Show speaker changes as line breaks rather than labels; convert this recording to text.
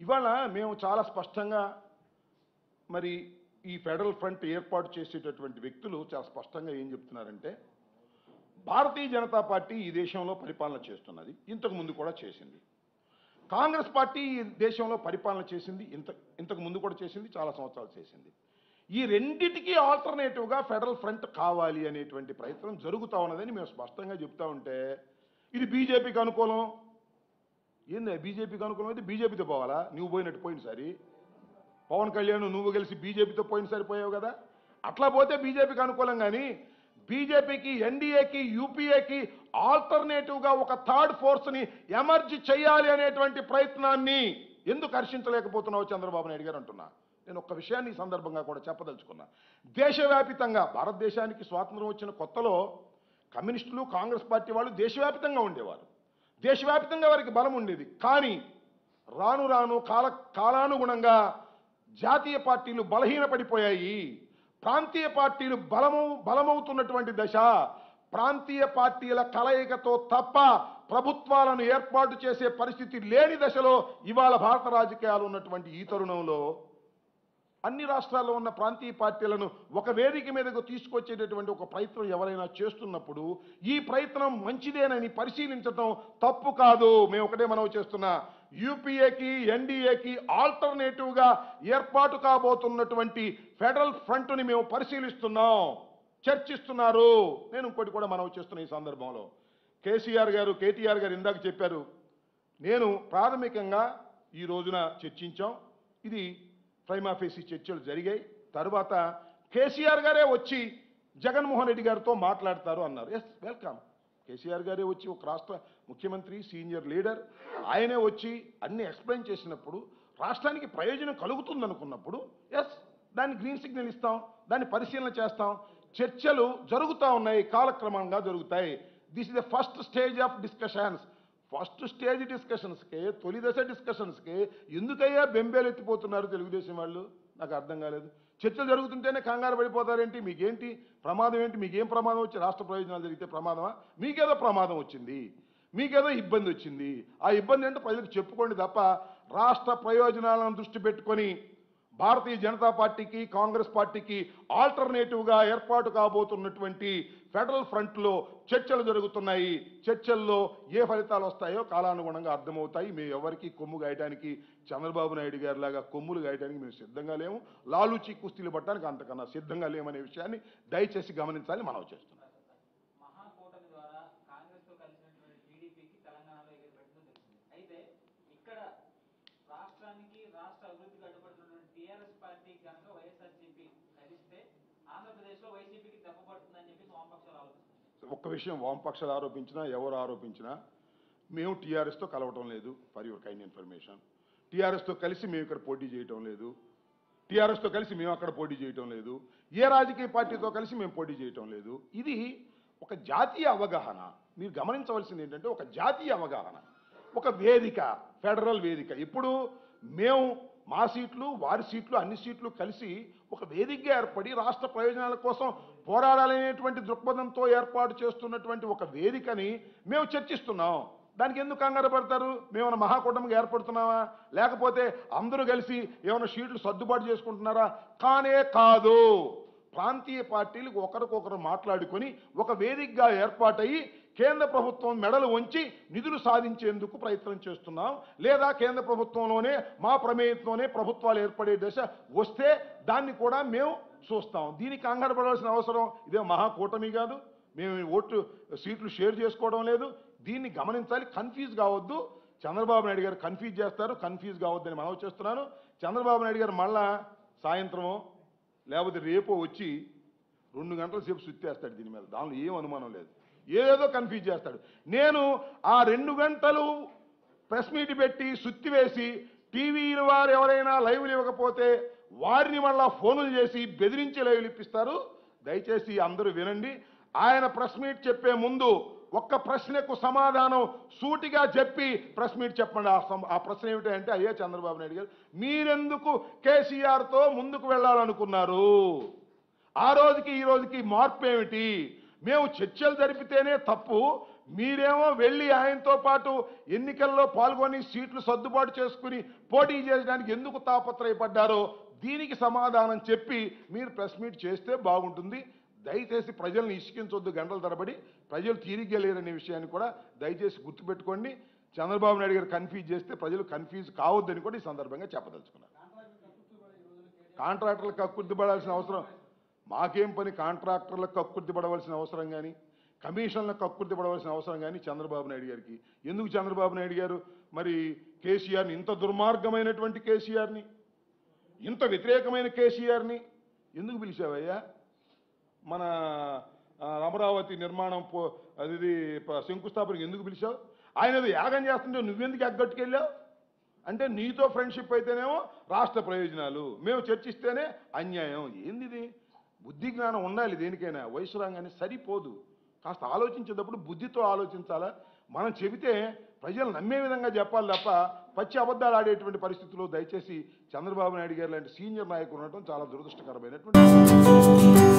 ఇవాళ మేము చాలా స్పష్టంగా మరి ఈ ఫెడరల్ ఫ్రంట్ ఏర్పాటు చేసేటటువంటి వ్యక్తులు చాలా స్పష్టంగా ఏం చెప్తున్నారంటే భారతీయ జనతా పార్టీ ఈ దేశంలో పరిపాలన చేస్తున్నది ఇంతకు ముందు కూడా చేసింది కాంగ్రెస్ పార్టీ ఈ దేశంలో పరిపాలన చేసింది ఇంత ఇంతకు ముందు కూడా చేసింది చాలా సంవత్సరాలు చేసింది ఈ రెండిటికి ఆల్టర్నేటివ్గా ఫెడరల్ ఫ్రంట్ కావాలి అనేటువంటి ప్రయత్నం జరుగుతూ ఉన్నదని మేము స్పష్టంగా చెప్తా ఉంటే ఇది బీజేపీకి అనుకూలం ఏంది బీజేపీకి అనుకూలం అయితే బీజేపీతో పోవాలా నువ్వు పోయినట్టు పోయినసారి పవన్ కళ్యాణ్ నువ్వు కలిసి బీజేపీతో పోయినసారి పోయావు కదా అట్లా పోతే బీజేపీకి అనుకూలం కానీ బీజేపీకి ఎన్డీఏకి యూపీఏకి ఆల్టర్నేటివ్గా ఒక థర్డ్ ఫోర్స్ని ఎమర్జ్ చేయాలి అనేటువంటి ప్రయత్నాన్ని ఎందుకు హర్షించలేకపోతున్నావు చంద్రబాబు నాయుడు గారు అంటున్నా నేను ఒక్క విషయాన్ని ఈ సందర్భంగా కూడా చెప్పదలుచుకున్నా దేశవ్యాపితంగా భారతదేశానికి స్వాతంత్రం వచ్చిన కొత్తలో కమ్యూనిస్టులు కాంగ్రెస్ పార్టీ వాళ్ళు దేశవ్యాపితంగా ఉండేవారు దేశవ్యాప్తంగా వారికి బలం ఉండేది కానీ రాను రాను కాల కాలానుగుణంగా జాతీయ పార్టీలు బలహీనపడిపోయాయి ప్రాంతీయ పార్టీలు బలము బలమవుతున్నటువంటి దశ ప్రాంతీయ పార్టీల కలయికతో తప్ప ప్రభుత్వాలను ఏర్పాటు చేసే పరిస్థితి లేని దశలో ఇవాళ భారత రాజకీయాలు ఉన్నటువంటి ఈ తరుణంలో అన్ని రాష్ట్రాల్లో ఉన్న ప్రాంతీయ పార్టీలను ఒక వేదిక మీదకు తీసుకొచ్చేటటువంటి ఒక ప్రయత్నం ఎవరైనా చేస్తున్నప్పుడు ఈ ప్రయత్నం మంచిదేనని పరిశీలించడం తప్పు కాదు మేము ఒకటే మనం చేస్తున్నా యూపీఏకి ఎన్డీఏకి ఆల్టర్నేటివ్గా ఏర్పాటు కాబోతున్నటువంటి ఫెడరల్ ఫ్రంట్ని మేము పరిశీలిస్తున్నాం చర్చిస్తున్నారు నేను ఇంకోటి కూడా మనం చేస్తున్న ఈ సందర్భంలో కేసీఆర్ గారు కేటీఆర్ గారు ఇందాక చెప్పారు నేను ప్రాథమికంగా ఈ రోజున చర్చించాం ఇది ప్రైమాఫేసి చర్చలు జరిగాయి తర్వాత కేసీఆర్ గారే వచ్చి జగన్మోహన్ రెడ్డి గారితో మాట్లాడతారు అన్నారు ఎస్ వెల్కమ్ కేసీఆర్ గారే వచ్చి ఒక రాష్ట్ర ముఖ్యమంత్రి సీనియర్ లీడర్ ఆయనే వచ్చి అన్ని ఎక్స్ప్లెయిన్ చేసినప్పుడు రాష్ట్రానికి ప్రయోజనం కలుగుతుంది అనుకున్నప్పుడు ఎస్ దాన్ని గ్రీన్ సిగ్నల్ ఇస్తాం దాన్ని పరిశీలన చేస్తాం చర్చలు జరుగుతూ ఉన్నాయి కాలక్రమంగా జరుగుతాయి this is the first stage of discussions first stage డిస్కషన్స్కి తొలి దశ డిస్కషన్స్కి ఎందుకయ్యా బెంబేలు ఎత్తిపోతున్నారు తెలుగుదేశం వాళ్ళు నాకు అర్థం కాలేదు చర్చలు జరుగుతుంటేనే కంగారు పడిపోతారేంటి మీకేంటి ప్రమాదం ఏంటి మీకేం ప్రమాదం వచ్చి రాష్ట్ర ప్రయోజనాలు జరిగితే ప్రమాదమా మీకేదో ప్రమాదం వచ్చింది మీకేదో ఇబ్బంది వచ్చింది ఆ ఇబ్బంది అంటే ప్రజలకు చెప్పుకోండి తప్ప రాష్ట్ర ప్రయోజనాలను దృష్టి పెట్టుకొని భారతీయ జనతా పార్టీకి కాంగ్రెస్ పార్టీకి ఆల్టర్నేటివ్గా ఏర్పాటు కాబోతున్నటువంటి ఫెడరల్ ఫ్రంట్లో చర్చలు జరుగుతున్నాయి చర్చల్లో ఏ ఫలితాలు వస్తాయో కాలానుగుణంగా అర్థమవుతాయి మేము ఎవరికి కొమ్ము గాయటానికి చంద్రబాబు నాయుడు గారి లాగా కొమ్ములు గాయటానికి మేము సిద్ధంగా లేము లాలూచి కుస్తీలు పట్టడానికి అంతకన్నా సిద్ధంగా లేమనే విషయాన్ని దయచేసి గమనించాలని మనం చేస్తున్నాం
మహాకూటమి ద్వారా కాంగ్రెస్ తో కలిసినటువంటి టీడీపీకి తెలంగాణలో ఎగిరిపెట్టడం తెలిసింది అయితే ఇక్కడ రాష్ట్రానికి రాష్ట్ర అభివృద్ధికి అడ్డుపడుతున్నటువంటి టీఆర్ఎస్ పార్టీ కనుక వైఎస్ఆర్సీపీ కలిస్తే ఆంధ్రప్రదేశ్ లో వైసీపీకి దెబ్బ పడుతుందని చెప్పేసి వామపక్షాలు ఆలోచిస్తున్నాయి
ఒక్క విషయం వామపక్షాలు ఆరోపించినా ఎవరు ఆరోపించినా మేము టీఆర్ఎస్తో కలవటం లేదు ఫర్ యువర్ కైండ్ ఇన్ఫర్మేషన్ టీఆర్ఎస్తో కలిసి మేము ఇక్కడ పోటీ చేయటం లేదు టీఆర్ఎస్తో కలిసి మేము అక్కడ పోటీ చేయటం లేదు ఏ రాజకీయ పార్టీతో కలిసి మేము పోటీ చేయటం లేదు ఇది ఒక జాతీయ అవగాహన మీరు గమనించవలసింది ఏంటంటే ఒక జాతీయ అవగాహన ఒక వేదిక ఫెడరల్ వేదిక ఇప్పుడు మేము మా సీట్లు వారి సీట్లు అన్ని సీట్లు కలిసి ఒక వేదికగా ఏర్పడి రాష్ట్ర ప్రయోజనాల కోసం పోరాడాలనేటువంటి దృక్పథంతో ఏర్పాటు చేస్తున్నటువంటి ఒక వేదికని మేము చర్చిస్తున్నాం దానికి ఎందుకు కంగారు పడతారు మేమైనా మహాకూటమిగా ఏర్పడుతున్నావా లేకపోతే అందరూ కలిసి ఏమైనా సీట్లు సర్దుబాటు చేసుకుంటున్నారా కానే కాదు ప్రాంతీయ పార్టీలు ఒకరికొకరు మాట్లాడుకొని ఒక వేదికగా ఏర్పాటయ్యి కేంద్ర ప్రభుత్వం మెడలు వంచి నిధులు సాధించేందుకు ప్రయత్నం చేస్తున్నాం లేదా కేంద్ర ప్రభుత్వంలోనే మా ప్రమేయంతోనే ప్రభుత్వాలు ఏర్పడే దశ వస్తే దాన్ని కూడా మేము చూస్తాం దీనికి కంగారు పడాల్సిన అవసరం ఇదే మహాకూటమి కాదు మేము ఈ ఓట్లు సీట్లు షేర్ చేసుకోవడం లేదు దీన్ని గమనించాలి కన్ఫ్యూజ్ కావద్దు చంద్రబాబు నాయుడు గారు కన్ఫ్యూజ్ చేస్తారు కన్ఫ్యూజ్ కావద్దని మనవి చేస్తున్నాను చంద్రబాబు నాయుడు గారు మళ్ళా సాయంత్రమో లేకపోతే రేపో వచ్చి రెండు గంటల సేపు సుత్తేస్తాడు దీని మీద దానిలో ఏం అనుమానం లేదు ఏదో కన్ఫ్యూజ్ చేస్తాడు నేను ఆ రెండు గంటలు ప్రెస్ మీట్ పెట్టి సుత్తి వేసి టీవీల వారు ఎవరైనా లైవ్లు ఇవ్వకపోతే వారిని మళ్ళా ఫోనులు చేసి బెదిరించి లైవ్లు ఇప్పిస్తారు దయచేసి అందరూ వినండి ఆయన ప్రెస్ మీట్ చెప్పే ముందు ఒక్క ప్రశ్నకు సమాధానం సూటిగా చెప్పి ప్రెస్ మీట్ చెప్పండి ఆ సమ- ఆ ప్రశ్న ఏమిటంటే అయ్యే చంద్రబాబు నాయుడు గారు మీరెందుకు కేసీఆర్తో ముందుకు వెళ్ళాలనుకున్నారు ఆ రోజుకి ఈ రోజుకి మార్పు ఏమిటి మేము చర్చలు జరిపితేనే తప్పు మీరేమో వెళ్ళి ఆయనతో పాటు ఎన్నికల్లో పాల్గొని సీట్లు సర్దుబాటు చేసుకుని పోటీ చేయడానికి ఎందుకు తాపత్రయపడ్డారో దీనికి సమాధానం చెప్పి మీరు ప్రెస్ మీట్ చేస్తే బాగుంటుంది దయచేసి ప్రజల్ని ఇసుకించొద్దు గంటల తరబడి ప్రజలు తీరిగ్గా లేరనే విషయాన్ని కూడా దయచేసి గుర్తుపెట్టుకోండి చంద్రబాబు నాయుడు గారు కన్ఫ్యూజ్ చేస్తే ప్రజలు కన్ఫ్యూజ్ కావద్దని కూడా ఈ సందర్భంగా చెప్పదలుచుకున్నారు కాంట్రాక్టర్లకు కక్కుర్తి పడాల్సిన అవసరం మాకేం పని కాంట్రాక్టర్లకు కక్కుర్తి పడవలసిన అవసరం కానీ కమిషన్లకు కక్కుర్తి పడవలసిన అవసరం కానీ చంద్రబాబు నాయుడు గారికి ఎందుకు చంద్రబాబు నాయుడు గారు మరి కేసీఆర్ని ఇంత దుర్మార్గమైనటువంటి కేసీఆర్ని ఇంత వ్యతిరేకమైన కేసీఆర్ని ఎందుకు పిలిచావయ్యా మన ఆ, అమరావతి నిర్మాణం పో అది ఇది ప- శంకుస్థాపనకి ఎందుకు పిలిచావు ఆయన ఏదో యాగం చేస్తుంటే నువ్వెందుకు ఎగ్గట్టుకెళ్ళావు అంటే నీతో ఫ్రెండ్షిప్ అయితేనేమో రాష్ట్ర ప్రయోజనాలు మేము చర్చిస్తేనే అన్యాయం ఏంది ఇది బుద్ధి జ్ఞానం ఉండాలి దేనికైనా వయసు రాగానే సరిపోదు కాస్త ఆలోచించేటప్పుడు బుద్ధితో ఆలోచించాలా మనం చెబితే ప్రజలు నమ్మే విధంగా చెప్పాలి తప్ప పచ్చి అబద్ధాలు ఆడేటువంటి పరిస్థితుల్లో దయచేసి చంద్రబాబు నాయుడు గారు లాంటి సీనియర్ నాయకులు ఉండటం చాలా దురదృష్టకరమైనటువంటి